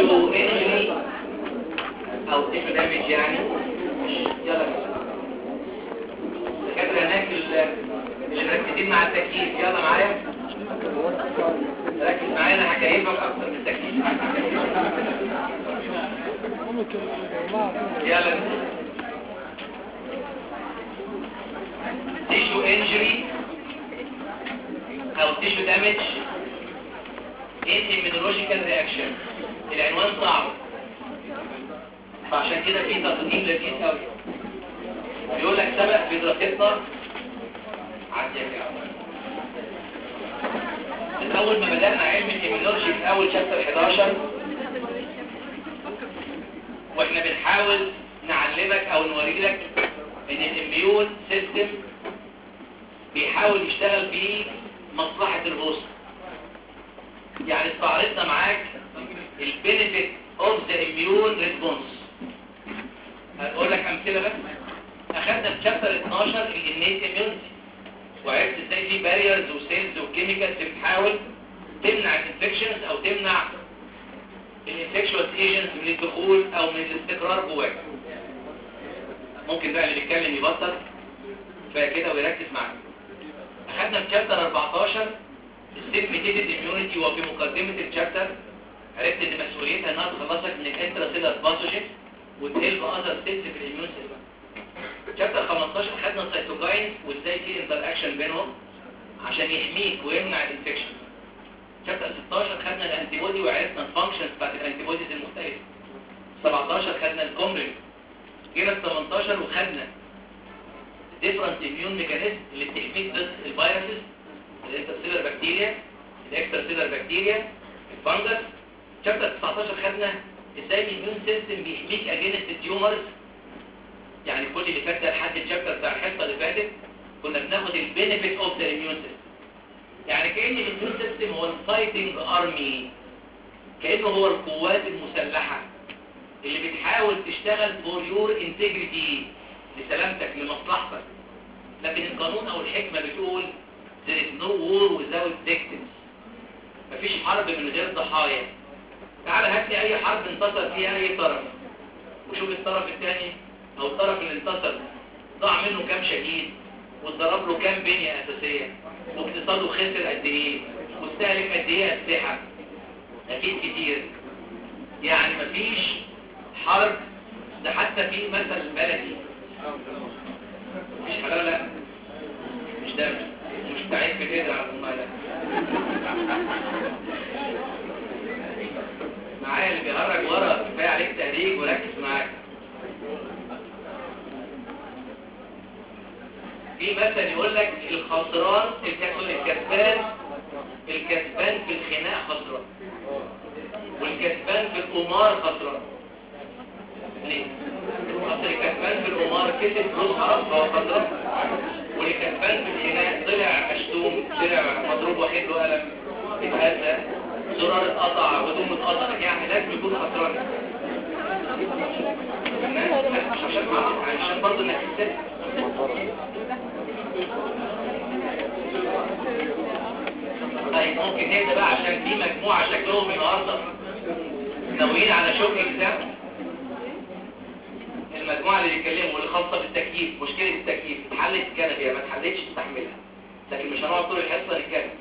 تيشو انجري او تيشو دامج يعني يلا الدكاتره هناك ال- اللي مركزين مع التكييف يلا معايا ركز معايا انا هكيفك اكتر من التكييف يلا تيشو انجري او تيشو دامج ايه immunological reaction العنوان صعب فعشان كده في تقديم لذيذ قوي بيقول لك سبق في دراستنا عدي يا جماعة. من اول ما بدأنا علم الاميونولوجي في اول شابتر 11 واحنا بنحاول نعلمك او نوري لك ان الاميون سيستم بيحاول يشتغل في مصلحة الهوست يعني استعرضنا معاك البينيفيت اوف ذا اميون ريسبونس هقول لك امثله بس اخدنا في شابتر 12 الانيت اميونتي وعرفت ازاي في باريرز وسيلز وكيميكالز بتحاول تمنع الانفكشنز او تمنع الانفكشوس ايجنتس من الدخول او من الاستقرار جواك ممكن بقى اللي بيتكلم يبطل فكده ويركز معاك اخدنا في شابتر 14 السيلف ميتيتد اميونيتي وفي مقدمه الشابتر عرفت ان مسؤوليتها انها تخلصك من الانتراسيلر باثوجين وتهلب اذر سيلز في الاميون سيستم شابتر 15 خدنا السيتوكاين وازاي في انتر اكشن بينهم عشان يحميك ويمنع الانفكشن شابتر 16 خدنا الانتي بودي وعرفنا الفانكشنز بتاعت الانتي بوديز المختلفه 17 خدنا الكومرين جينا في 18 وخدنا ديفرنت اميون ميكانيزم اللي بتحميك ضد الفيروسز الانترسيلر بكتيريا الاكسترسيلر بكتيريا الفانجس شابتر 19 خدنا ازاي الاميون سيستم بيحميك اجينست التيومرز يعني كل اللي فات ده لحد الشابتر بتاع الحصه اللي فاتت كنا بناخد البينيفيت اوف ذا اميون سيستم يعني كان الاميون سيستم هو الفايتنج ارمي كانه هو القوات المسلحه اللي بتحاول تشتغل فور يور انتجريتي لسلامتك لمصلحتك لكن القانون او الحكمه بتقول there is no war without victims مفيش حرب من غير ضحايا تعال هات لي اي حرب انتصر فيها اي طرف وشوف الطرف الثاني او الطرف اللي انتصر ضاع منه كام شهيد واتضرب له كام بنية اساسية واقتصاده خسر قد ايه واستهلك قد ايه اسلحة اكيد كتير يعني مفيش حرب ده حتى في مثل بلدي مش حلال لا مش ده مش تعيد في القدر على المال معايا اللي بيهرج ورا كفايه عليك تهريج وركز معاك في مثل يقول لك الخسران الكسبان الكسبان الكسبان في الخناق خسران والكسبان في القمار خسران ليه؟ اصل الكسبان في القمار كسب فلوس حرام فهو خسران والكسبان في الخناق طلع مشتوم طلع مضروب واخد له قلم اتهزق زرار اتقطع هدوم اتقطع يعني لازم يكون خسران عشان عشان برضه انك تستفيد طيب ممكن نبدا بقى عشان في مجموعه شكلهم النهارده ناويين على شغل اجزاء المجموعه اللي بيتكلموا واللي خاصه بالتكييف مشكله التكييف اتحلت الكنبه ما اتحلتش تستحملها لكن مش هنقعد طول الحصه نتكلم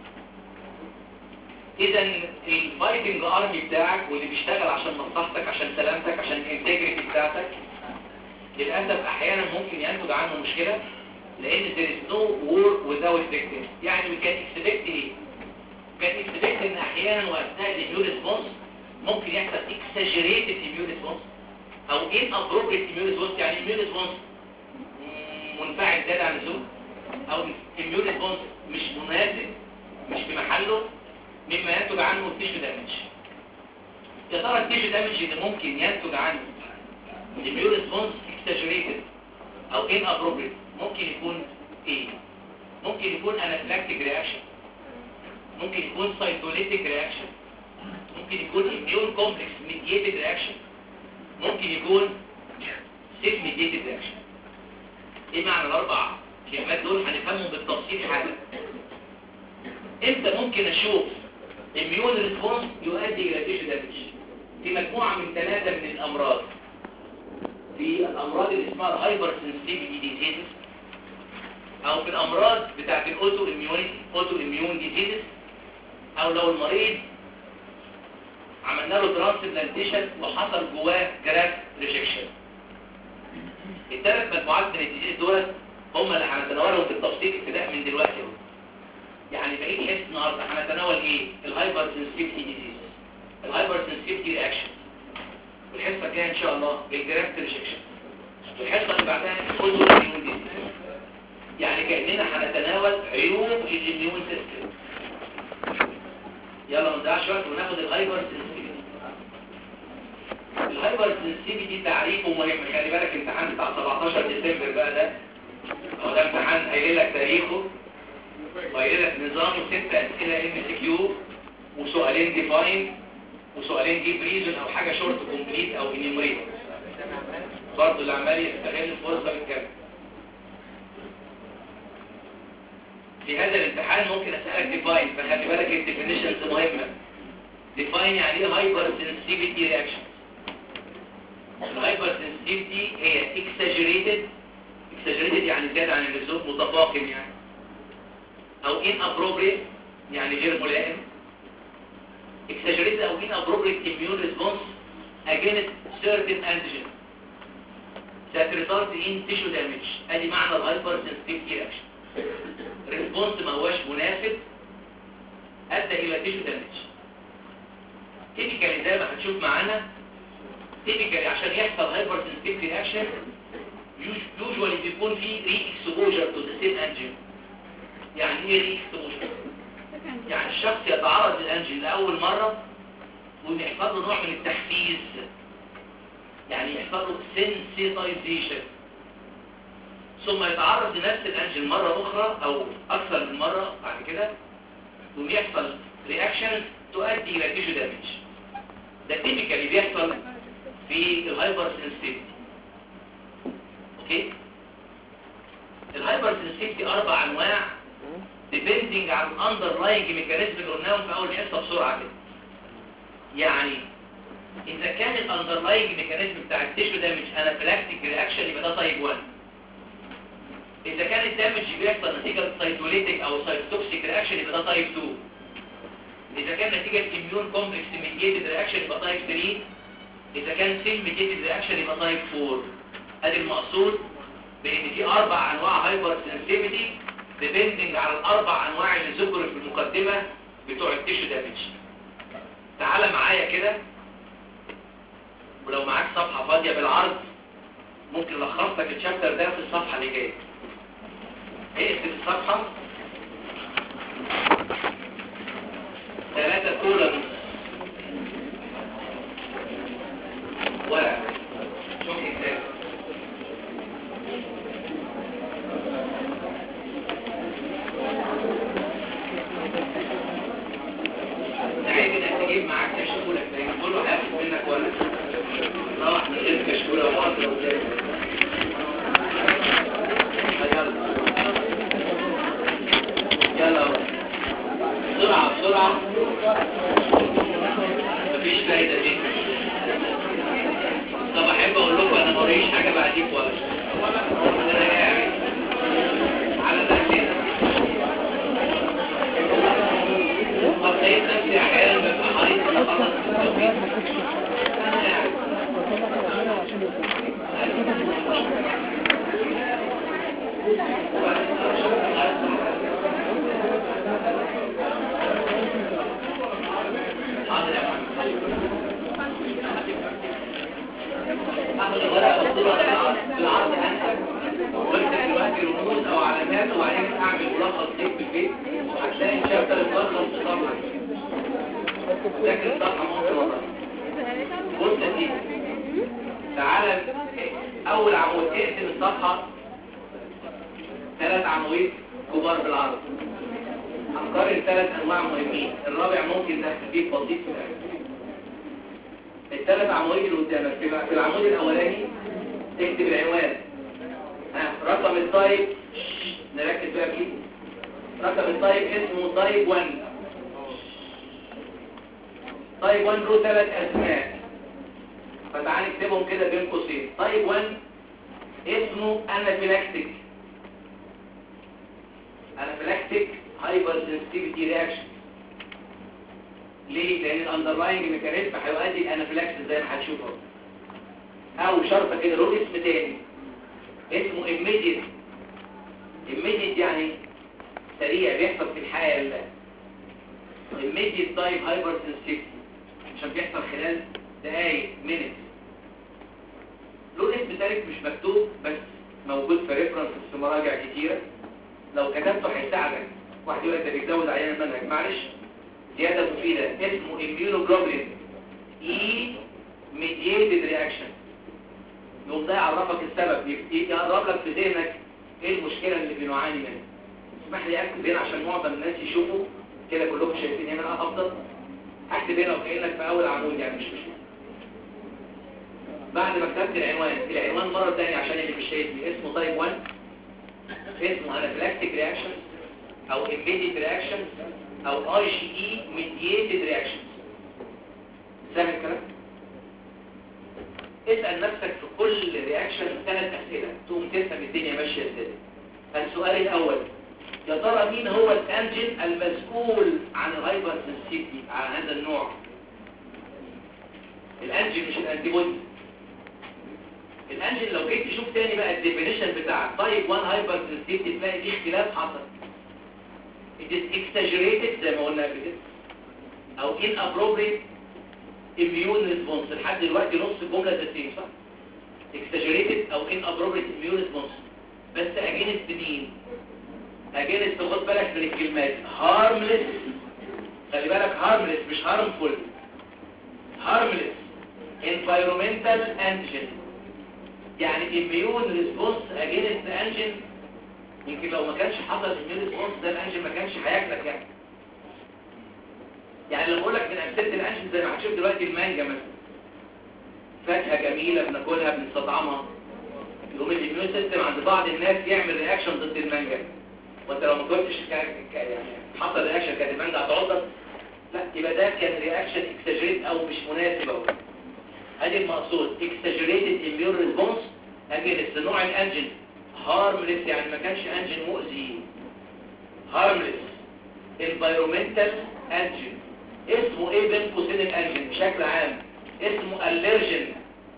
اذا الفايتنج ارمي بتاعك واللي بيشتغل عشان مصلحتك عشان سلامتك عشان الانتجريتي بتاعتك للاسف احيانا ممكن ينتج عنه مشكله لان there is no war without victims يعني we can expect ايه can expect ان احيانا واثناء الاميون ريسبونس ممكن يحصل exaggerated immune response او inappropriate immune response يعني immune response منفعل زيادة عن اللزوم او immune response مش مناسب مش في محله مما ينتج عنه التيشو دامج يا ترى التيشو دامج اللي ممكن ينتج عنه immune response exaggerated او inappropriate ممكن يكون ايه ممكن يكون anaphylactic reaction ممكن يكون cytolytic reaction ممكن يكون immune complex mediated reaction ممكن يكون self mediated reaction ايه معنى الاربع كلمات دول هنفهمهم بالتفصيل حالا امتى ممكن اشوف immune response يؤدي الى tissue damage في مجموعة من ثلاثة من الأمراض في الأمراض اللي اسمها الهايبر سنسيتيفيتي ديزيز أو في الأمراض بتاعت الأوتو إميونيتي أوتو إميون ديزيز أو لو المريض عملنا له ترانسبلانتيشن وحصل جواه جراف ريجكشن الثلاث مجموعات من الديزيز دول هم اللي هنتناولهم في التفصيل ابتداء من دلوقتي يعني بقيت حس النهارده هنتناول ايه الهايبر سنسيتيفيتي ديزيز الهايبر سنسيتيفيتي رياكشن والحصه الجايه ان شاء الله الجراف ريجكشن والحصه اللي بعدها الاوتو اميون ديزيز يعني كاننا هنتناول عيوب الاميون سيستم يلا ما نضيعش وقت وناخد الهايبر سنسيتيفيتي الهايبر سنسيتيفيتي تعريفه مهم خلي بالك امتحان بتاع 17 ديسمبر بقى ده هو ده امتحان قايل لك تاريخه وقايل لك نظامه ست اسئله ام سي كيو وسؤالين ديفاين وسؤالين ديب ريزون او حاجه شورت كومبليت او انيمريت برضه اللي عمال يستغل الفرصه بالكامل في هذا الامتحان ممكن اسالك ديفاين فخلي بالك الديفينيشنز مهمه ديفاين يعني ايه هايبر سنسيتيفيتي رياكشن الهايبر سنسيتيفيتي هي اكساجريتد اكساجريتد يعني زياده عن اللزوم متفاقم يعني او ان ابروبريت يعني غير ملائم exaggerated او inappropriate immune response against certain antigen that result in tissue damage ادي معنى الهايبر sensitivity reaction response ما هوش مناسب ادى الى tissue damage typically زي ما هتشوف معانا typically عشان يحصل هايبر sensitivity reaction usually بيكون في re-exposure to the same antigen يعني ايه re-exposure يعني الشخص يتعرض للانجين لاول مره ويحصل له نوع من التحفيز يعني يحصل له سنسيتايزيشن ثم يتعرض لنفس الانجين مره اخرى او اكثر من مره بعد كده ويحصل رياكشن تؤدي الى تيشو دامج ده تيبيكالي بيحصل في الهايبر سنسيتيفيتي اوكي الهايبر سنسيتيفيتي اربع انواع depending على الاندرلاينج ميكانيزم اللي قلناهم في اول حصه بسرعه كده يعني اذا كان الاندرلاينج ميكانيزم بتاع التيشو دامج انافيلاكتيك رياكشن يبقى ده تايب 1 اذا كان الدامج بيحصل نتيجه سايتوليتيك او سايتوكسيك رياكشن يبقى ده تايب 2 اذا كان نتيجه اميون كومبلكس ميديتد رياكشن يبقى تايب 3 اذا كان سيل ميديتد رياكشن يبقى تايب 4 ادي المقصود بان في اربع انواع هايبر سنسيتيفيتي ديبندنج على الاربع انواع اللي ذكروا في المقدمه بتوع التيشو دامج تعال معايا كده ولو معاك صفحه فاضيه بالعرض ممكن الخص لك الشابتر ده في الصفحه اللي جايه اقفل الصفحه ثلاثة كولم ورق شوف ازاي عيب انك تجيب معاك كشكولة لان كله هياخد منك ورق روح من غير كشكولة وحاضر قدامك يلا يلا بسرعة بسرعة مفيش فايدة دي طب احب اقول لكم انا موريش حاجة بعديك ولا انا قاعد على نفسي طب لقيت نفسي احيانا ببقى حريص ان اخلص التوقيت انا قاعد حاضر يا محمد اخد الورقه والصوره بالعرض انسب واكتب دلوقتي رموز او علامات وبعدين اعمل ملخص ليك في البيت هتلاقي الشابتر الملخص في صفحه ذاكر الصفحه ممكن والله بص يا سيدي تعالى اول عمود اقسم الصفحه ثلاث عواميد كبار بالعرض هنقارن ثلاث انواع مهمين الرابع ممكن تخفيف بسيط في الاخر الثلاث عواميد اللي قدامك في في العمود الاولاني تكتب العنوان ها رقم الطيب نركز بقى فيه رقم الطيب اسمه طيب 1 طيب 1 له ثلاث اسماء فتعال نكتبهم كده بين قوسين تايب 1 اسمه انافيلاكتيك انافيلاكتيك هايبر سنسيتيفيتي رياكشن ليه لان الاندرلاينج ميكانيزم هيؤدي الانافيلاكسيس زي ما هتشوفه او شرطه كده له اسم تاني اسمه immediate immediate يعني سريع بيحصل في الحياه immediate time hypersensitivity عشان بيحصل خلال دقايق minutes له اسم ثالث مش مكتوب بس موجود في ريفرنس في مراجع كتيرة لو كتبته هيساعدك واحد يقول لك ده بيزود علينا المنهج معلش زيادة مفيدة اسمه immunoglobulin E mediated reaction يقوم ده يعرفك السبب يقرب لك في ذهنك ايه المشكلة اللي بنعاني منها اسمح لي اكتب هنا عشان معظم الناس يشوفوا كده كلكم شايفين هنا افضل اكتب هنا وكأنك في اول عمود يعني مش مشكلة بعد ما كتبت العنوان العنوان مرة تانية عشان اللي مش شايفني اسمه تايب 1 اسمه انافلاكتيك رياكشن او immediate reactions او اي جي اي mediated reactions سهل الكلام اسأل نفسك في كل رياكشن ثلاث اسئلة تقوم تفهم الدنيا ماشية ازاي السؤال الاول يا ترى مين هو الانجن المسؤول عن الهايبر سنسيتي عن هذا النوع الانجن مش الانتيبودي الانجن لو جيت تشوف تاني بقى الديفينيشن بتاع تايب 1 هايبر سنسيتي تلاقي فيه اختلاف حصل it is exaggerated زي ما قلنا قبل كده او inappropriate immune response لحد دلوقتي نص الجمله ذاتيه صح exaggerated او inappropriate immune response بس against مين against خد بالك من الكلمات harmless خلي بالك harmless مش harmful harmless environmental antigen يعني immune response against antigen يمكن لو ما كانش حصل immune response ده الانجن ما كانش هياكلك يعني يعني لما اقول لك من امثله الانجن زي ما هتشوف دلوقتي المانجا مثلا فاكهه جميله بناكلها بنستطعمها يقوم الاميون سيستم عند بعض الناس يعمل رياكشن ضد المانجا وانت لو ما كنتش يعني حصل رياكشن كانت المانجا هتعضك لا يبقى ده كان رياكشن اكسجريت او مش مناسب اهو ادي المقصود اكسجريتد اميون ريسبونس اجينست نوع الانجن هارمليس يعني ما كانش انجن مؤذي هارمليس environmental انجن اسمه ايه بين قوسين الانجن بشكل عام اسمه الرجن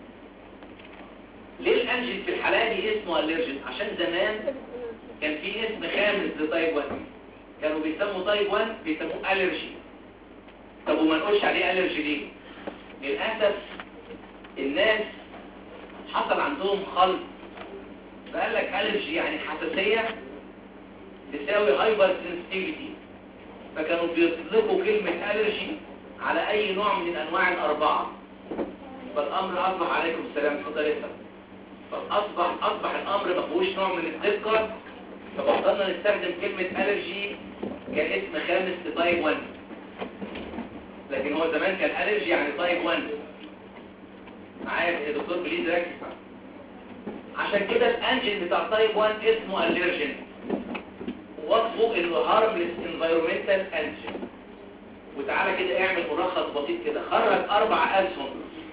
ليه الانجن في الحالة دي اسمه الرجن عشان زمان كان في اسم خامس لتايب 1 كانوا بيسموا تايب 1 بيسموه الرجي طب وما نقولش عليه الرجي ليه للاسف الناس حصل عندهم خلط فقال لك الرجي يعني حساسية تساوي هايبر سنسيتيفيتي فكانوا بيطلقوا كلمة الرجي على اي نوع من الانواع الاربعة فالامر اصبح عليكم السلام اتفضل يا فاصبح اصبح الامر ما فيهوش نوع من الدقة فبطلنا نستخدم كلمة الرجي كاسم خامس لتايب 1 لكن هو زمان كان الرجي يعني تايب 1 معايا يا دكتور بليز ركز عشان كده الانجن بتاع تايب 1 اسمه الرجن وصفه انه هارمليس انفايرمنتال انجن وتعالى كده اعمل ملخص بسيط كده خرج اربع اسهم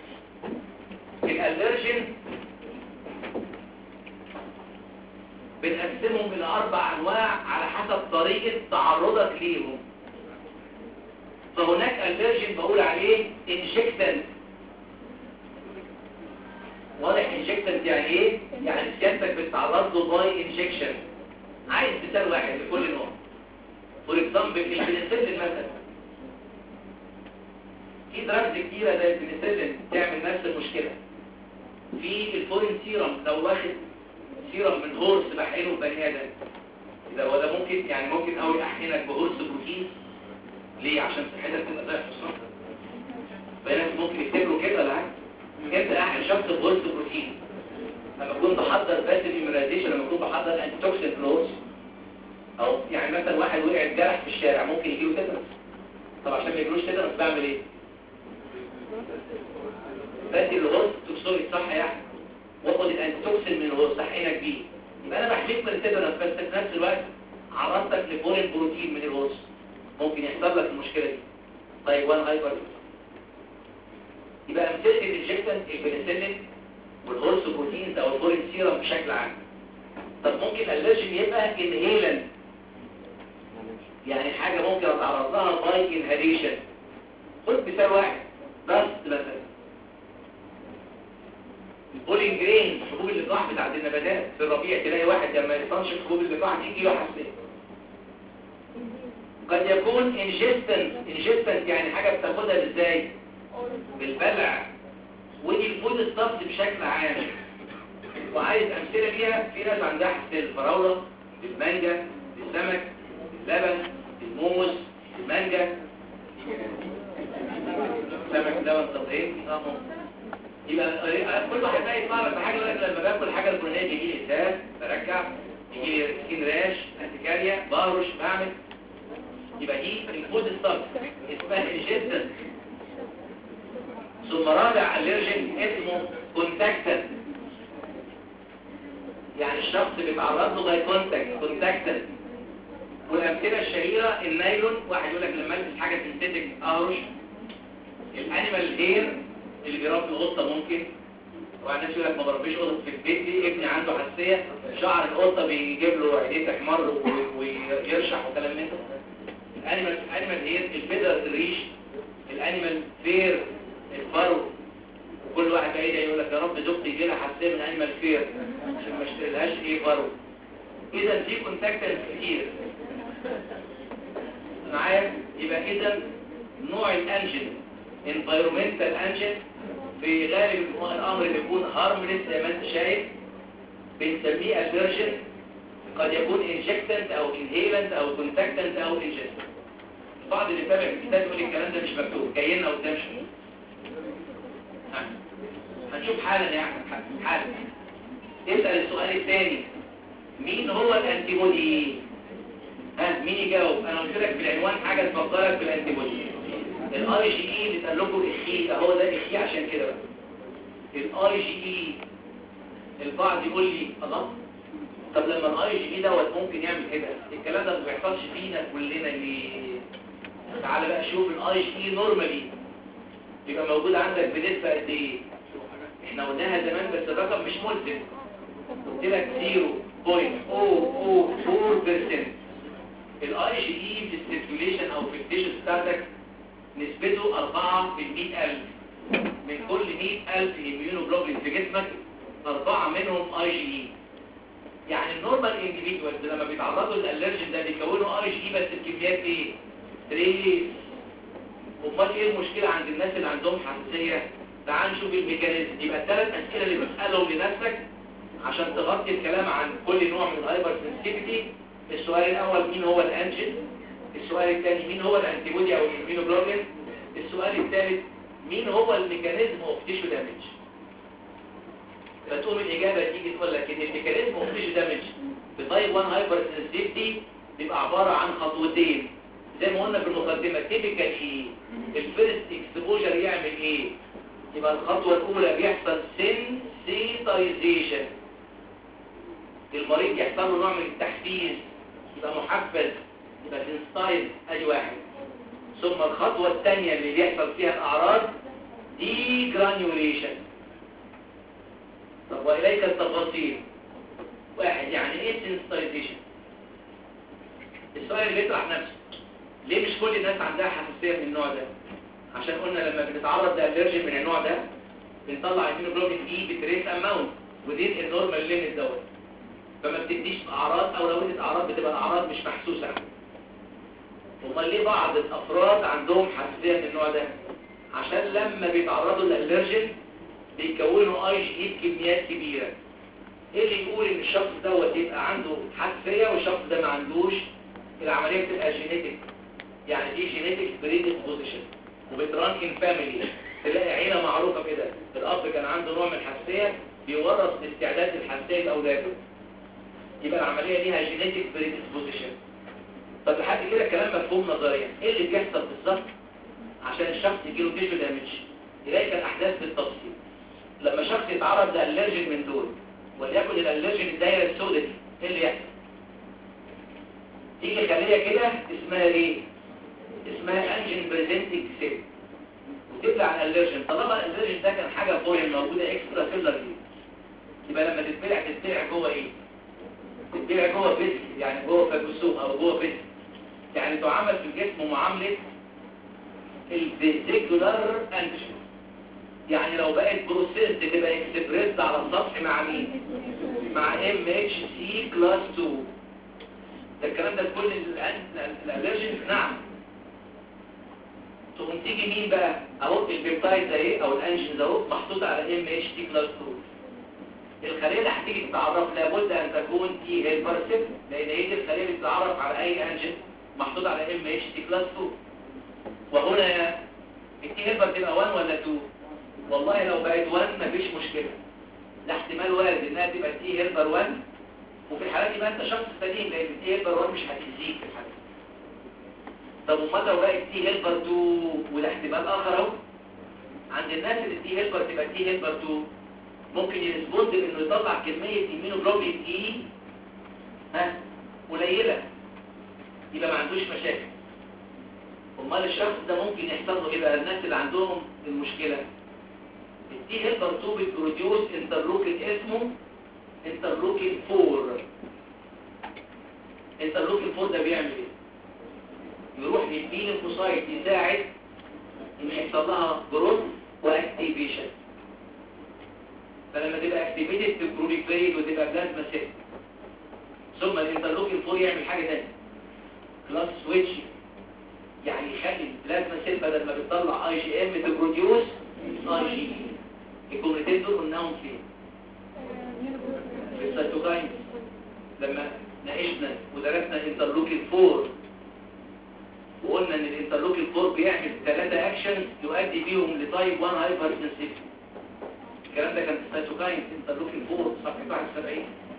الالرجن بنقسمهم الى اربع انواع على حسب طريقة تعرضك ليهم فهناك الرجن بقول عليه انجكتنت واضح انجكتنت يعني ايه يعني سيادتك بتتعرض له باي انجكشن عايز مثال واحد لكل نوع فور اكزامبل البنسلين مثلا في دراجز كتيره زي البنسلين تعمل نفس المشكله في الفورين سيرم لو واخد سيرم من هورس بحقنه بني ادم اذا هو ده ممكن يعني ممكن قوي احقنك بهورس بروتين ليه عشان صحتك تبقى زي الحصان فالناس ممكن يفتكروا كده ولا حاجه انت احد شخص بهورس بروتين لما اكون بحضر باسل ايميونايزيشن لما اكون بحضر انتي توكسين فلوس او يعني مثلا واحد وقع جرح في الشارع ممكن يجيله تيتانس طب عشان ما يجيلوش تيتانس بعمل ايه باسل الغرز توكسوري صح يا احمد واخد الانتي توكسين من الغرز احقنك بيه يبقى انا بحميك من التيتانس بس في نفس الوقت عرضتك لفورين بروتين من الغرز ممكن يحصل لك المشكله دي طيب وان هايبر يبقى امثله الانجكتنت البنسلين والهورس بروتينز او الفورين سيرم بشكل عام طب ممكن الالرجين يبقى انهيلنت يعني حاجه ممكن اتعرض لها باي انهاليشن خد مثال واحد بس مثلا البولينج جرين حبوب اللقاح بتاعت النباتات في الربيع تلاقي واحد لما يستنشق حبوب اللقاح تيجي له حساسيه قد يكون انجستنت انجستنت يعني حاجه بتاخدها ازاي بالبلع ودي الفود ستافز بشكل عام وعايز امثله ليها في ناس عندها حساسيه الفراوله المانجا السمك اللبن الموز المانجا سمك لبن طب ايه اه ممكن يبقى كل واحد بقى يطلع لك بحاجه يقول لك لما باكل حاجه الفلانيه يجي لي اسهال برجع يجي لي سكين راش انتكاريا بهرش بعمل يبقى دي الفود ستاف اسمها انجستن ثم رابع الرجن اسمه كونتاكتن يعني الشخص بيتعرض له باي كونتاكت كونتاكتن والامثله الشهيره النايلون واحد يقول لك لما البس حاجه سنتيتك اهرش الانيمال هير اللي بيربي قطه ممكن وبعد ناس يقول لك ما بربيش قطط في البيت ليه ابني عنده حساسيه شعر القطه بيجيب له عينيه تحمر ويرشح وكلام من ده الانيمال الانيمال هير الفيدر الريش الانيمال فير الفرو وكل واحد بعيد يقول لك يا رب زوجتي يجي لها حساسيه من انيمال فير عشان ما اشتريلهاش ايه فرو اذا في كونتاكتنس كتير معايا يبقى اذا نوع الانجن environmental engine في غالب الامر بيكون harmless زي ما انت شايف بنسميه aversion قد يكون injectant او inhalant او contactant او ingestant بعض اللي تابع الكتاب يقول الكلام ده مش مكتوب جاي لنا قدام شويه هنشوف حالا يا احمد حالا اسال السؤال الثاني مين هو الانتيبودي ها مين يجاوب انا قلت لك في العنوان حاجه تفكرك بالانتيبودي الاي جي اي اللي قال لكم اخي اهو ده اخي عشان كده بقى الاي جي اي البعض يقول لي الله طب لما الاي جي اي دوت ممكن يعمل كده الكلام ده ما بيحصلش فينا كلنا ليه تعال بقى شوف الاي جي اي نورمالي يبقى موجود عندك بنسبه قد ايه احنا قلناها زمان بس الرقم مش ملزم قلت لك 0.004% الاي جي اي في السيركيوليشن او في التيشن بتاعتك نسبته 4 في 100000 من كل 100000 هيميونوجلوبولين في جسمك أربعة منهم اي جي اي يعني النورمال انديفيدوالز لما بيتعرضوا للالرجين ده بيكونوا اي جي اي بس بكميات ايه؟ تريس امال ايه المشكله عند الناس اللي عندهم حساسيه تعال نشوف الميكانيزم يبقى الثلاث اسئله اللي بتسالهم لنفسك عشان تغطي الكلام عن كل نوع من الهايبر سنسيتيفيتي السؤال الاول مين هو الانجين السؤال الثاني مين هو الانتيبودي او الاميونوجلوبولين السؤال الثالث مين هو الميكانيزم اوف تيشو دامج فتقوم الاجابه تيجي تقول لك ان الميكانيزم اوف تيشو دامج بتايب 1 هايبر سنسيتيفيتي بيبقى عباره عن خطوتين زي ما قلنا في المقدمه تيبيكال ايه الفيرست اكسبوجر يعمل ايه يبقى الخطوه الاولى بيحصل سنسيتايزيشن المريض يحصل له نوع من التحفيز يبقى محفز يبقى سنسايز ادي واحد ثم الخطوة الثانية اللي بيحصل فيها الأعراض دي جرانيوليشن طب وإليك التفاصيل واحد يعني ايه سنسايزيشن السؤال اللي بيطرح نفسه ليه مش كل الناس عندها حساسية من النوع ده عشان قلنا لما بنتعرض لألرجين من النوع ده بنطلع الهيموجلوبين اي بتريس اماونت ودين النورمال ليميت دوت فما بتديش اعراض او لو ادت اعراض بتبقى الاعراض مش محسوسه امال ليه بعض الافراد عندهم حساسيه من النوع ده عشان لما بيتعرضوا للالرجين بيكونوا اي جي اي بكميات كبيره ايه اللي يقول ان الشخص دوت يبقى عنده حساسيه والشخص ده ما عندوش العمليه بتبقى جينيتك يعني دي جينيتك بريدisposition وبتران ان فاميلي تلاقي عيله معروفه كده الاب كان عنده نوع من الحساسيه بيورث استعداد الحساسيه لاولاده يبقى العمليه ليها جينيتك بريدisposition طب لحد كده الكلام مفهوم نظريا ايه اللي بيحصل بالظبط عشان الشخص يجيله تيشو دامج يلاقي الاحداث بالتفصيل لما شخص يتعرض لالرجين من دول وليكن الالرجين الدايره السوداء دي ايه اللي يحصل تيجي خليه كده اسمها ايه اسمها انجين بريزنتنج سيل وتبلع الالرجين طالما الالرجين ده كان حاجه فورين موجوده اكسترا سيلر دي يبقى لما تتبلع تتبلع جوه ايه تتبلع جوه فيسك يعني جوه فاجوسوم او جوه فيسك يعني تعامل في الجسم معامله الفيسيكولار انتيجين يعني لو بقت بروسيس تبقى اكسبريسد على السطح مع مين مع ام اتش سي كلاس 2 ده الكلام ده كل الالرجين نعم تقوم تيجي مين بقى اهو البيبتايد ده ايه او الانجين ده اهو محطوط على ام اتش تي كلاس 2 الخليه اللي هتيجي تتعرف لابد ان تكون تي هيلبر سيل لان هي دي الخليه اللي بتتعرف على اي انجين محطوط على ام اتش تي كلاس 2 وهنا التي هيلبر تبقى 1 ولا 2 والله لو بقت 1 مفيش مشكله ده احتمال وارد انها تبقى تي هيلبر 1 وفي الحالات دي بقى انت شخص سليم لان التي هيلبر 1 مش هتأذيك في الحالة طب امال لو بقت تي هيلبر 2 وده احتمال اخر اهو عند الناس اللي التي هيلبر تبقى تي هيلبر 2 ممكن يرسبوند بانه يطلع كميه ايمينوجلوبين اي ها قليله يبقى ما عندوش مشاكل امال الشخص ده ممكن يحصل له ايه بقى الناس اللي عندهم المشكله التي هيلبر 2 بتبروديوس انترلوكين اسمه انترلوكين 4 انترلوكين 4 ده بيعمل ايه يروح للبي ليمفوسايت يساعد ان يحصل لها جروث واكتيفيشن فلما تبقى اكتيفيتد تبروليفريت وتبقى بلازما سيل ثم الانترلوكين 4 يعمل حاجه ثانيه كلاس سويتش يعني يخلي البلازما سيل بدل ما بتطلع اي جي ام تبروديوس اي جي الجملتين دول قلناهم فين في السيتوكاين لما ناقشنا ودرسنا الانترلوكين 4 وقلنا ان الانترلوكين 4 بيعمل ثلاثة اكشن يؤدي بيهم لتايب 1 هايبر سنسيتي الكلام ده كان في السيتوكاين انترلوكين 4 صفحه 71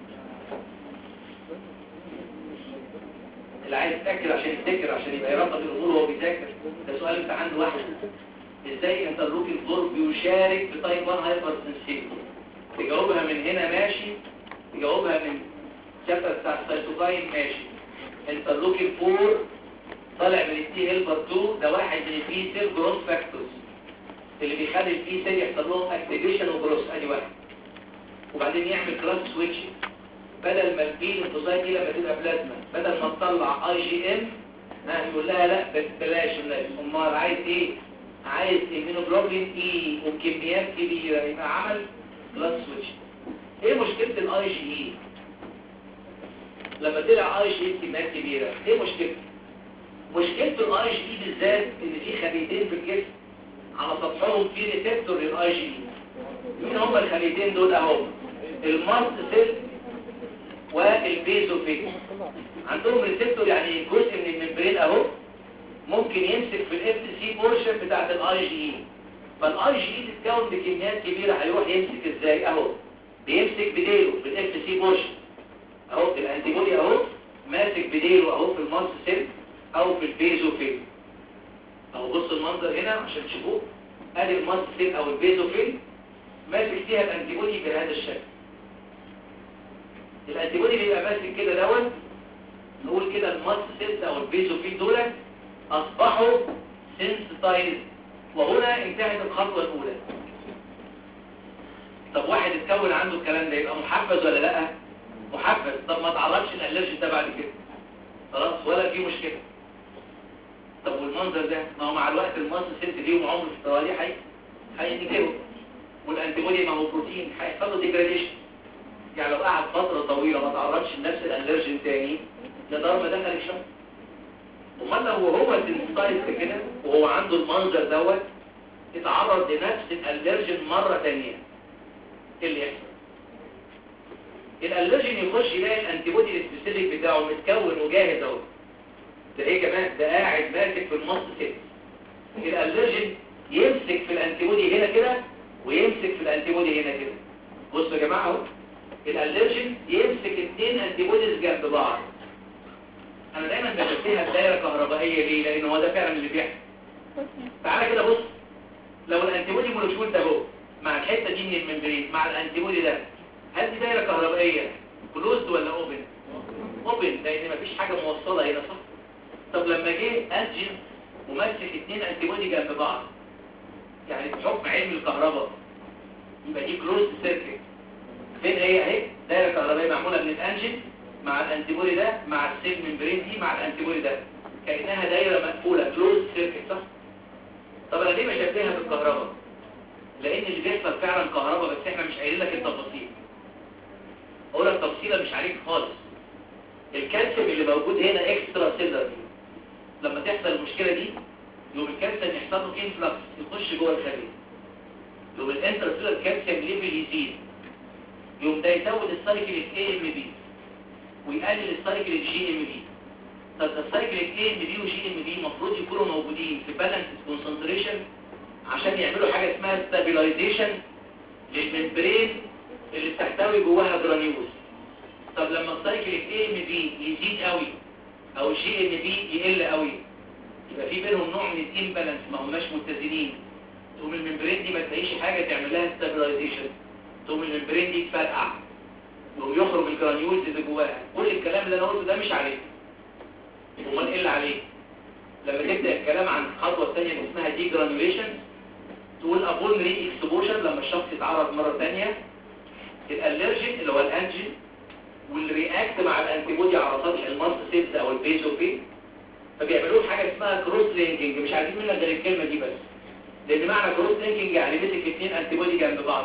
اللي عايز يتاكد عشان يفتكر عشان يبقى يرتب الامور وهو بيذاكر ده سؤال امتحان لوحده ازاي انترلوكين 4 بيشارك في تايب 1 هايبر سنسيتي تجاوبها من هنا ماشي تجاوبها من الشابتر بتاع السيتوكاين ماشي انترلوكين 4 طالع من التي هيلبر 2 ده واحد من البي سيل جروث فاكتورز اللي بيخلي البي سيل يحصل لهم اكتيفيشن وجروث ادي واحد وبعدين يعمل كلاس سويتش بدل ما البي ليمفوسايت دي لما تبقى بلازما بدل ما تطلع اي جي ام يقول لها لا بس بلاش الناس امال عايز ايه عايز ايمينوجلوبين اي وبكميات كبيره يبقى عمل كلاس سويتش ايه مشكله الاي جي اي لما طلع اي جي بكميات كبيره ايه مشكلته مشكلته الاي جي اي بالذات ان في خليتين في الجسم على سطحهم في ريسبتور للاي جي اي مين هم الخليتين دول اهو المارس سيل والبيزوفيل عندهم ريسبتور يعني جزء من الممبرين اهو ممكن يمسك في الاف سي بورشن بتاعت الاي جي اي فالاي جي اي تتكون بكميات كبيره هيروح يمسك ازاي اهو بيمسك بديله في الاف سي بورشن اهو الانتيبودي اهو ماسك بديله اهو في المارس سيل او في البيزوفيل اهو بص المنظر هنا عشان تشوفوه ادي المارس سيل او البيزوفيل ماسك فيها الانتيبودي بهذا الشكل الانتيبودي بيبقى ماسك كده دوت نقول كده المارس سيل او البيزوفيل دول اصبحوا سنسيتايز وهنا انتهت الخطوه الاولى طب واحد اتكون عنده الكلام ده يبقى محفز ولا لا محفز طب ما تعرضش الالرجي ده بعد كده خلاص ولا في مشكله طب والمنظر ده ما هو مع الوقت المصل سنت ليهم عمر في الطوالي حي هينتهوا والانتيبودي ما هو بروتين هيحصل له ديجراديشن يعني لو قعد فتره طويله ما تعرضش لنفس الالرجين تاني لدار ما دخل الشمس امال لو هو سنسيتايز كده وهو عنده المنظر دوت اتعرض لنفس الالرجين مره ثانيه ايه اللي يحصل الالرجين يخش يلاقي الانتيبودي السبيسيفيك بتاعه متكون وجاهز اهو ده ايه كمان ده قاعد ماسك في النص كده الالرجين يمسك في الانتيبودي هنا كده ويمسك في الانتيبودي هنا كده بصوا يا جماعه اهو الالرجين يمسك اثنين انتيبوديز جنب بعض انا دايما بشبهها بدايره كهربائيه ليه لان هو ده فعلا اللي بيحصل تعالى كده بص لو الانتيبودي مولكيول ده اهو مع الحته دي من الممبرين مع الانتيبودي ده هل دي دايره كهربائيه كلوزد ولا اوبن اوبن لان مفيش حاجه موصله هنا صح طب لما جه انجين ومسك اثنين انتيبودي جنب بعض يعني بحكم علم الكهرباء يبقى دي كلوز سيركت فين هي اهي دايره كهربائيه معموله من الانجن مع الانتيبودي ده مع السيل ممبرين دي مع الانتيبودي ده كانها دايره مقفوله كلوز سيركت صح طب انا ليه بشبهها بالكهرباء لان اللي بيحصل فعلا كهرباء بس احنا مش قايلين لك التفاصيل اقول لك تفصيله مش عليك خالص الكالسيوم اللي موجود هنا اكسترا سيلر لما تحصل المشكله دي يوم الكالسيوم يحصل له انفلكس يخش جوه الخليه يوم الانترسيلر كالسيوم ليفل يزيد يوم ده يزود السايكل اي ام بي ويقلل السايكل جي ام بي طب السايكل اي ام بي وجي ام بي المفروض يكونوا موجودين في بالانس كونسنتريشن عشان يعملوا حاجه اسمها ستابيلايزيشن للممبرين اللي بتحتوي جواها جرانيولز طب لما السايكل اي ام بي يزيد قوي او الجي ام بي يقل قوي يبقى في بينهم نوع من الامبالانس ما هماش متزنين تقوم الممبرين دي ما تلاقيش حاجه تعمل لها ستابيلايزيشن تقوم الممبرين دي تفرقع يقوم يخرج الجرانيولز اللي جواها كل الكلام اللي انا قلته ده مش عليه امال ايه اللي عليه لما تبدا الكلام عن الخطوه الثانيه اللي اسمها دي جرانيوليشن تقول ابون ري اكسبوجن لما الشخص يتعرض مره ثانيه الالرجين اللي هو الانجين والرياكت مع الانتيبودي على سطح الماست سيلز او البيزوفيل فبيعملوا حاجه اسمها كروس لينكينج مش عايزين منك غير الكلمه دي بس لان معنى كروس لينكينج يعني مسك اثنين انتيبودي جنب بعض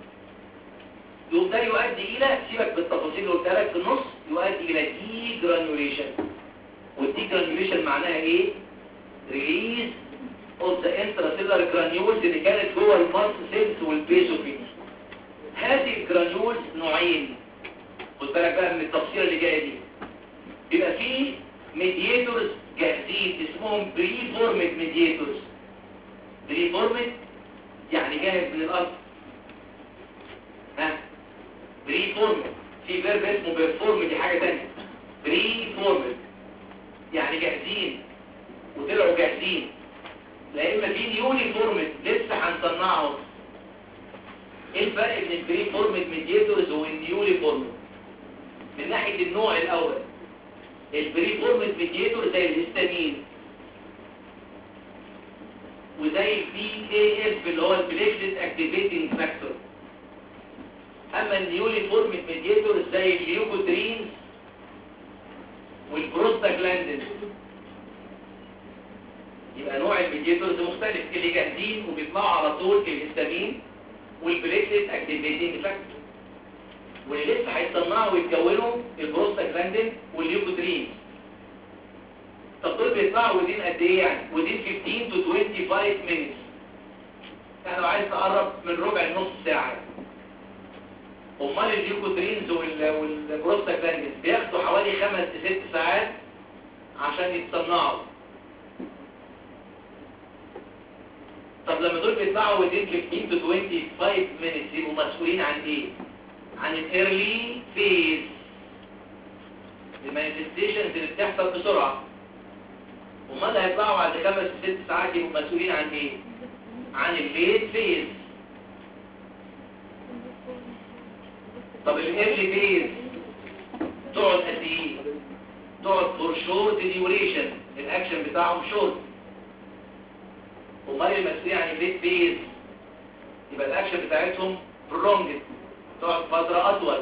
يقوم ده يؤدي الى سيبك بالتفاصيل اللي قلتها لك في النص يؤدي الى دي جرانيوليشن والدي جرانيوليشن معناها ايه ريليز اوف ذا انتراسيلر جرانيولز اللي كانت جوه الماست سيلز والبيزوفيل هذه الجرانيولز نوعين خد بالك بقى من التفصيله اللي جايه دي بيبقى فيه ميدياتورز جاهزين اسمهم بري فورمد ميدياتورز بري فورمد يعني جاهز من الارض ها بري فورمد في فيرب اسمه بيرفورم دي حاجه ثانيه بري فورمد يعني جاهزين وطلعوا جاهزين لا اما في نيولي فورمد لسه هنصنعهم ايه الفرق بين البري فورمد ميدياتورز والنيولي فورمد من ناحيه النوع الاول البري فورمد ميدياتور زي الهستامين وزي البي اي اف اللي هو البليكلت اكتيفيتنج فاكتور اما النيولي فورمد ميدياتور زي الليوكوترينز والبروستاجلاندين يبقى نوع الميدياتورز مختلف اللي جاهزين وبيطلعوا على طول الهستامين والبليكلت اكتيفيتنج فاكتور واللي لسه هيصنعوا ويتكونوا البروستاجلاندين والليوكوترينز طب دول بيطلعوا ودين قد ايه يعني ودين 15 to 25 minutes يعني لو عايز تقرب من ربع نص ساعه امال الليوكوترينز والبروستاجلاندين بياخدوا حوالي 5 ل 6 ساعات عشان يتصنعوا طب لما دول بيطلعوا ودين 15 to 25 minutes يبقوا مسؤولين عن ايه عن الايرلي فيز المانيفستيشنز اللي بتحصل بسرعه امال هيطلعوا بعد خمس ست ساعات يبقوا مسؤولين عن ايه عن الليت فيز طب الايرلي فيز تقعد قد ايه تقعد فور شورت ديوريشن الاكشن بتاعهم شورت امال المسؤولين عن الليت فيز يبقى الاكشن بتاعتهم prolonged تقعد فترة أطول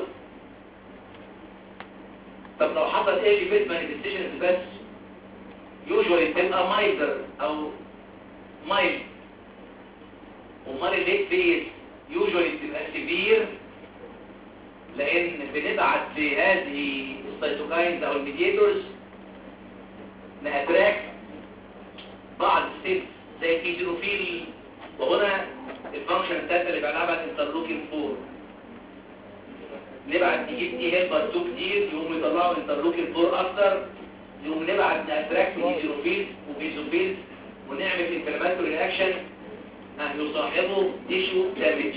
طب لو حصل ايه فيت مانيفستيشنز بس يوجوالي بتبقى مايلدر او مايل امال الليت فيز يوجوالي بتبقى سيفير لان بنبعت لهذه السيتوكاينز او الميدياتورز نأتراك بعض السيلز زي الكيزيروفيل وهنا الفانكشن الثالثه اللي بلعبها الانترلوكين 4 نبعت نجيب دي هيلبر 2 كتير يقوموا يطلعوا انترلوكين 4 اكتر يقوم نبعت ناتراكت ايزيروفيلز وبيزوفيلز ونعمل انفلاماتوري رياكشن يصاحبه تيشو دامج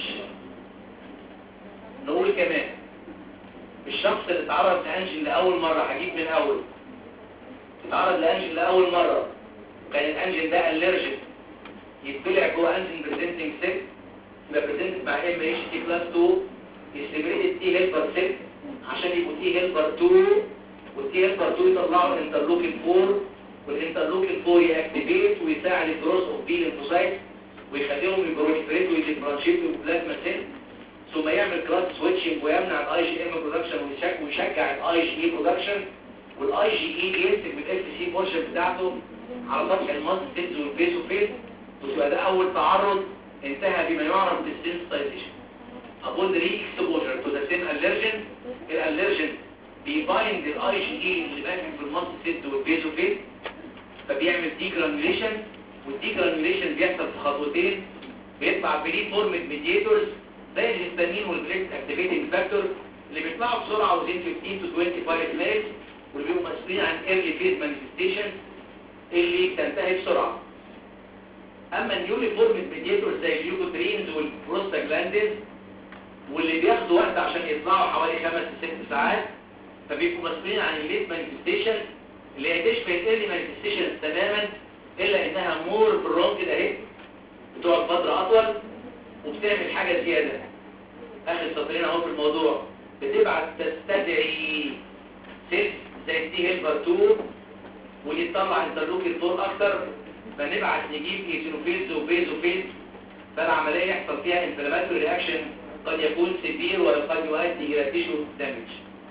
نقول كمان الشخص اللي اتعرض لانجل لاول مره هجيب من اول اتعرض لانجل لاول مره كان الانجل ده الرجيك يتبلع جوه انجل بريزنتنج سيل يبقى بريزنت مع ام اتش تي كلاس 2 يستمرد تي هيلبر 6 عشان يبقوا تي هيلبر 2 والتي هيلبر 2 يطلعوا الانترلوكين 4 والانترلوكين 4 ياكتيفيت ويساعد الجروث اوف بي ليمفوسايت ويخليهم يبروفريت ويديفرنشيت وبلازما سيل ثم يعمل كلاس سويتشنج ويمنع الاي جي ام برودكشن ويشجع الاي جي اي برودكشن والاي جي اي يمسك بالاف سي بورشن بتاعته على سطح الماست سيلز والبيسوفيل وتبقى ده اول تعرض انتهى بما يعرف بالسنسيتايزيشن upon re-exposure to the same allergen الالرجن بيبايند الاي جي اي اللي ماسك في الماست سيلز والبيسوفيل فبيعمل ديجرانيوليشن والديجرانيوليشن بيحصل في خطوتين بيطلع بري فورمد ميديتورز زي الهستامين والبليت اكتيفيتنج فاكتور اللي بيطلعوا بسرعه وزين 15 to 25 مينتس واللي بيبقوا مسؤولين عن ايرلي فيز مانيفستيشن اللي بتنتهي بسرعه اما النيولي فورمد ميديتورز زي اليوكوترينز والبروستاجلاندينز واللي بياخدوا وقت عشان يطلعوا حوالي 5 ل 6 ساعات فبيبقوا مسؤولين عن الليت مانيفستيشن اللي هي تشبه الايرلي مانيفستيشن تماما الا انها مور برونج كده اهي بتقعد فتره اطول وبتعمل حاجه زياده اخر سطرين اهو في الموضوع بتبعت تستدعي سيلز زي التي هيلبر 2 ودي تطلع انترلوكين 4 اكتر فنبعت نجيب ايزينوفيلز وبيزوفيلز فالعمليه يحصل فيها انفلاماتوري رياكشن قد يكون سيفير وقد يؤدي الى تيشو دامج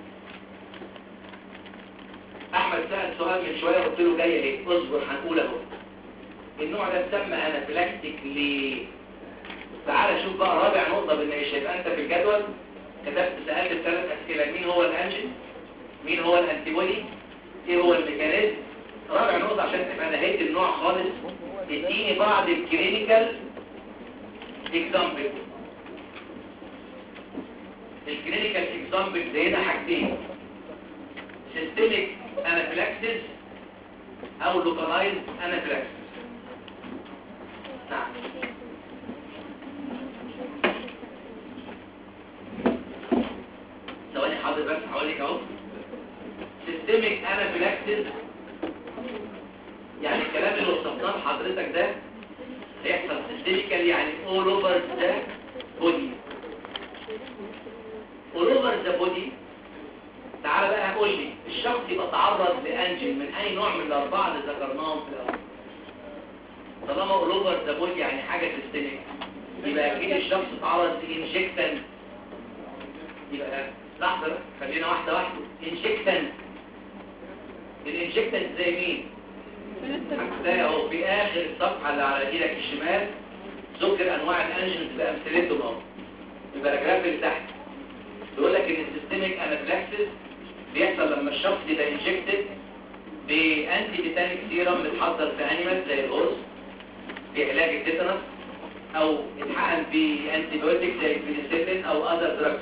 احمد سأل سؤال من شويه قلت له جاي اهي اصبر هنقول اهو النوع ده اتسمى انافلاكتيك ليه تعال شوف بقى رابع نقطه بالنعيش يبقى انت في الجدول كتبت سالت ثلاث اسئله مين هو الانجن مين هو الانتيبودي ايه هو الميكانيزم رابع نقطه عشان تبقى نهايه النوع خالص اديني بعض الكلينيكال اكزامبل الكلينيكال اكزامبل ده هنا حاجتين سيستميك انافلاكسيس او لوكالايز انافلاكسيس نعم ثواني حاضر بس هقول لك اهو سيستميك انافلاكسيس يعني الكلام اللي وصفناه لحضرتك ده هيحصل سيستميكال يعني all over the body all over the body تعال بقى قول لي الشخص يبقى تعرض لانجل من اي نوع من الاربعه اللي ذكرناهم في الاول طالما all over the body يعني حاجه سيستميك يبقى اكيد الشخص تعرض لانجكتن يبقى لحظه بقى خلينا واحده واحده انجكتن الانجكتن زي مين هتلاقي اهو في اخر الصفحه اللي على ايدك الشمال ذكر انواع الانجنز بامثلتهم اهو الباراجراف اللي تحت بيقول لك ان السيستميك انافلاكسيس بيحصل لما الشخص يبقى انجكتد بانتي بيتانيك سيرم متحضر في انيمال زي الغرز في علاج التيتانوس او اتحقن بانتي بايوتيك زي البنسلين او اذر دراجز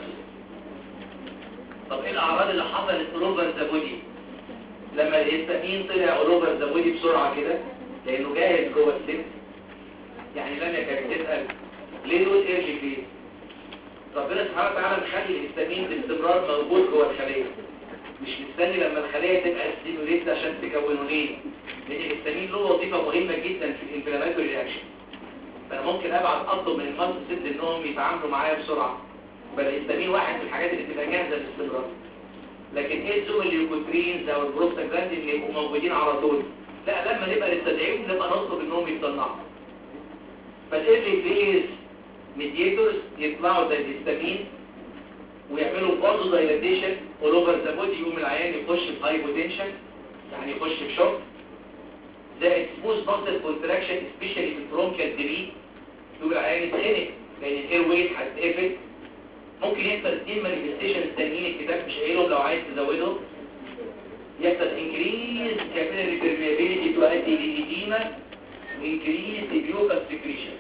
طب ايه الاعراض اللي حصلت اوفر ذا بودي لما الهستامين طلع اوفر ذا بودي بسرعه كده لانه جاهز جوه السيل يعني لم يكن تسال ليه دول ايرلي فيه ربنا سبحانه وتعالى مخلي الهستامين باستمرار موجود جوه الخليه مش مستني لما الخليه تبقى ستيموليت عشان تكونه ليه لان الهستامين له وظيفه مهمه جدا في الانفلاماتوري رياكشن فانا ممكن ابعت اطلب من المالتي سيل انهم يتعاملوا معايا بسرعه يبقى الهستامين واحد من الحاجات اللي بتبقى جاهزه باستمرار لكن ايه الزوم الليوكوترينز او البروستاجلاندين اللي يبقوا موجودين على طول لا لما نبقى نستدعيهم نبقى نطلب انهم يتصنعوا فالايرلي فيز ميديتورز يطلعوا زي الهستامين ويعملوا برضه دايلاتيشن اول اوفر ذا بودي يقوم العيان يخش في هايبوتنشن يعني يخش في شوك زائد سموث باسل كونتراكشن سبيشالي في البرونكيال دري يقوم العيان يتخنق لان الاير ويت هتتقفل ممكن يحصل اثنين مانيفستيشن تانيين الكتاب مش قايلهم لو عايز تزودهم يحصل انكريز كابيلاري بيرميابيليتي تؤدي لإديمة وانكريز لبيوكال سكريشن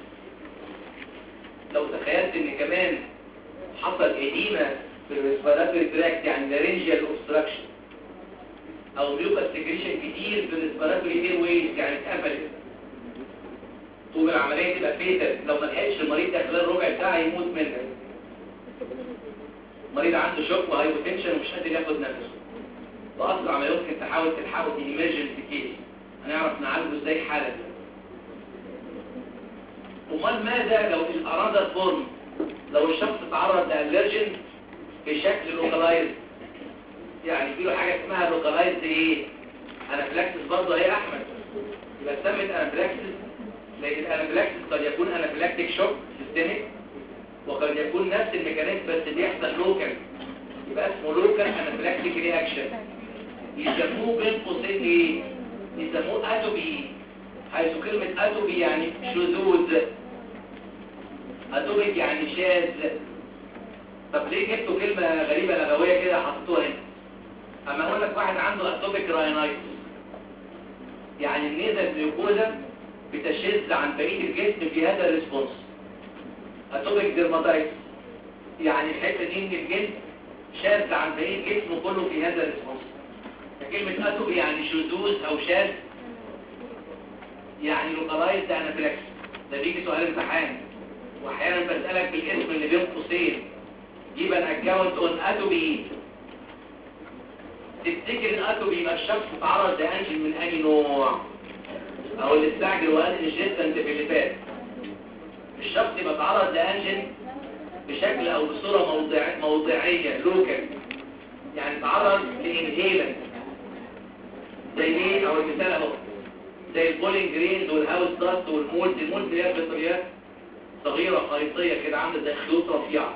لو تخيلت ان كمان حصل إديمة في الريسبيراتوري تراكت يعني لارنجيال اوبستراكشن او بيوكال سكريشن كتير في الريسبيراتوري اير ويز يعني اتقفلت طول العملية تبقى فيتر لو ما لحقش المريض ده خلال ربع ساعة يموت منها مريض عنده شوك وهايبوتنشن ومش قادر ياخد نفسه واسرع ما يمكن تحاول تلحقه دي ايمرجنسي كيس هنعرف نعالجه ازاي حالا امال ماذا لو الارادة فورم لو الشخص تعرض لالرجن بشكل لوكالايز يعني في له حاجه اسمها لوكالايز ايه انافلاكسس برضه اهي احمد يبقى سمت انافلاكسس لان الانافيلاكسيس قد يكون انافيلاكتيك شوك سيستميك وقد يكون نفس الميكانيزم بس بيحصل لوكال يبقى اسمه لوكال انافيلاكتيك رياكشن يسموه بين قوسين ايه يسموه اتوبي حيث كلمة اتوبي يعني شذوذ اتوبيك يعني شاذ طب ليه جبتوا كلمة غريبة لغوية كده حطوها هنا اما اقول لك واحد عنده اتوبيك راينايتس يعني النيزل جلوكوزا بتشذ عن بقية الجسم في هذا الريسبونس اتوبيك ديرماتايتس يعني الحتة دي من الجسم شاذ عن بقية الجسم كله في هذا الريسبونس فكلمة اتوبي يعني شذوذ او شاذ يعني لوكالايز ده انافيلاكس ده بيجي سؤال امتحان واحيانا بسألك بالاسم اللي بين قوسين جيب ان اكونت اون اتوبي تفتكر ان اتوبي يبقى الشخص اتعرض لانجل من اي نوع او اللي استعجل وقال الجيستنت في اللي فات الشخص يبقى اتعرض لانجل بشكل او بصورة موضع موضعية لوكال يعني اتعرض لانهيلنت زي ايه او المثال اهو زي البولينج جرينز والهاوس داست والمولت المولت اللي هي بطاريات صغيرة خريطية كده عاملة زي خيوط رفيعة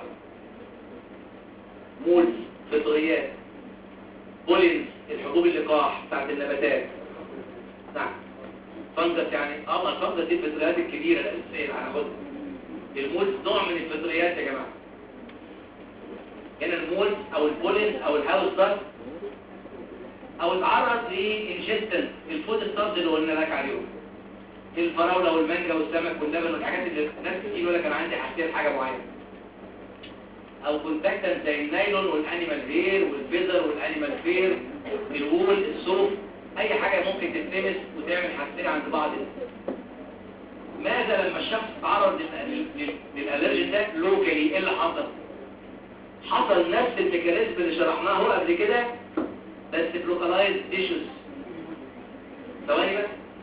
مولت فطريات بولينز الحبوب اللقاح بتاعت النباتات نعم فانجس يعني اه الفانجس دي الفطريات الكبيرة الأساسية اللي هناخدها المولت نوع من الفطريات يا جماعة هنا المولت او البولينز او الهاوس داست او اتعرض لانجستن الفود ستارز اللي قلنا لك عليهم الفراوله والمانجا والسمك واللبن والحاجات اللي ناس كتير يقول لك انا عندي حساسيه لحاجه معينه او كونتاكتنت زي النايلون والانيمال هير والفيزر والانيمال فير الوول الصوف اي حاجه ممكن تتلمس وتعمل حساسيه عند بعض الناس ماذا لما الشخص تعرض للالرجين ده لوكالي ايه اللي حصل حصل نفس الميكانيزم اللي شرحناه قبل كده بس بلوكالايز تيشوز ثواني بس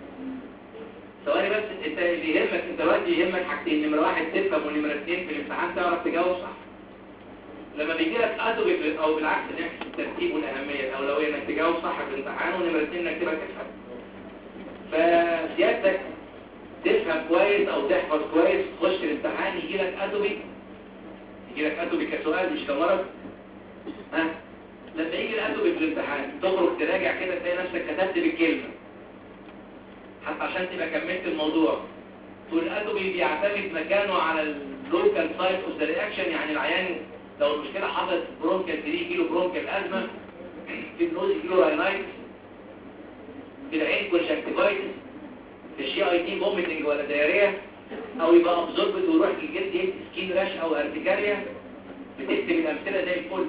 ثواني بس انت اللي يهمك انت دلوقتي يهمك حاجتين نمره واحد تفهم ونمره اثنين في الامتحان تعرف تجاوب صح لما بيجي لك اتوبيك او بالعكس نعكس الترتيب والاهميه الاولويه انك تجاوب صح في الامتحان ونمره اثنين انك تبقى تفهم فسيادتك تفهم كويس او تحفظ كويس تخش الامتحان يجي لك اتوبيك يجي لك اتوبيك كسؤال مش كمرض ها لما يجي الاتوبي في الامتحان تخرج تراجع كده تلاقي نفسك كتبت بالكلمة حتى عشان تبقى كملت الموضوع تقول الاتوبي بيعتمد مكانه على اللوكال سايت اوف ذا رياكشن يعني العيان لو المشكلة حصلت برونكال 3 كيلو برونكال ازمة في النوز كيلو راينايتس في العين كونجكتيفايتس في الشي اي تي فوميتنج ولا دايريا او يبقى ابزوربت ويروح للجلد يدي سكين راش او ارتكاريا بتكتب الامثله زي الفل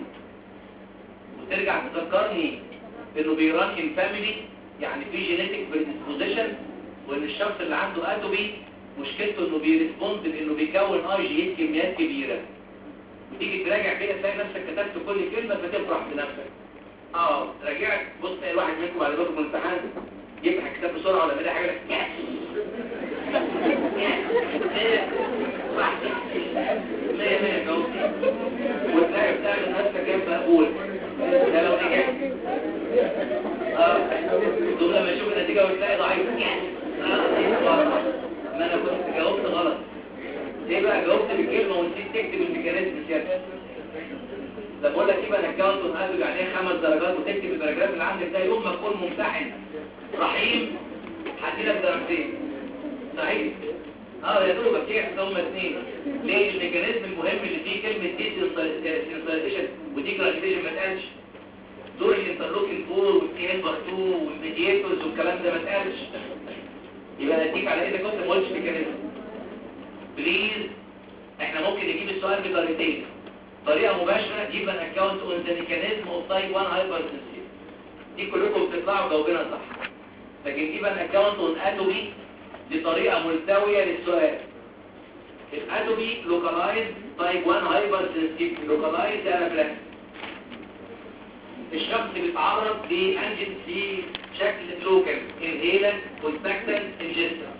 وترجع تذكرني انه بيران ان فاميلي يعني في جينيتك بريدisposition وان الشخص اللي عنده اتوبي مشكلته انه بيرسبوند بانه بيكون اي جي كميات كبيره وتيجي تراجع كده تلاقي نفسك كتبت كل كلمه فتفرح بنفسك اه راجعت بص تلاقي الواحد منكم بعد ما يدخل الامتحان يفتح الكتاب بسرعه ولا بدا حاجه مية مية جاوبتي وتلاقي بتعمل نفسك ايه مقبول ده لو نجحت اه ثم لما يشوف النتيجة وتلاقي ضعيف اه ما انا كنت جاوبت غلط ليه بقى جاوبت بالكلمة ونسيت تكتب الميكانيزم سيادة ده بقول لك يبقى الاكونت ونقلب عليه خمس درجات وتكتب الباراجراف اللي عندك ده يوم ما تكون ممتحن رحيم هديلك درجتين صحيح اه يا دوبك يحصل هما اثنين ليه الميكانيزم المهم اللي فيه كلمه دي سنسلايزيشن ودي جرانيليشن ما اتقالش دور الانترلوكين 4 والتي هيلبر 2 والميدياتورز والكلام ده ما اتقالش يبقى نديك على ايدك كنت ما قلتش ميكانيزم بليز احنا ممكن نجيب السؤال بطريقتين طريقه مباشره جيب ان اكونت اون ذا ميكانيزم اوف تايب 1 هايبر دي كلكم بتطلعوا جاوبينها صح لكن جيب ان اكونت اون اتومي دي طريقة ملتوية للسؤال الاتومي لوكالايز تايب 1 هايبر سنسيتيف لوكالايز انافلاكس الشخص بيتعرض لانجل في شكل لوكال انهيلنت كونتاكتنت انجستر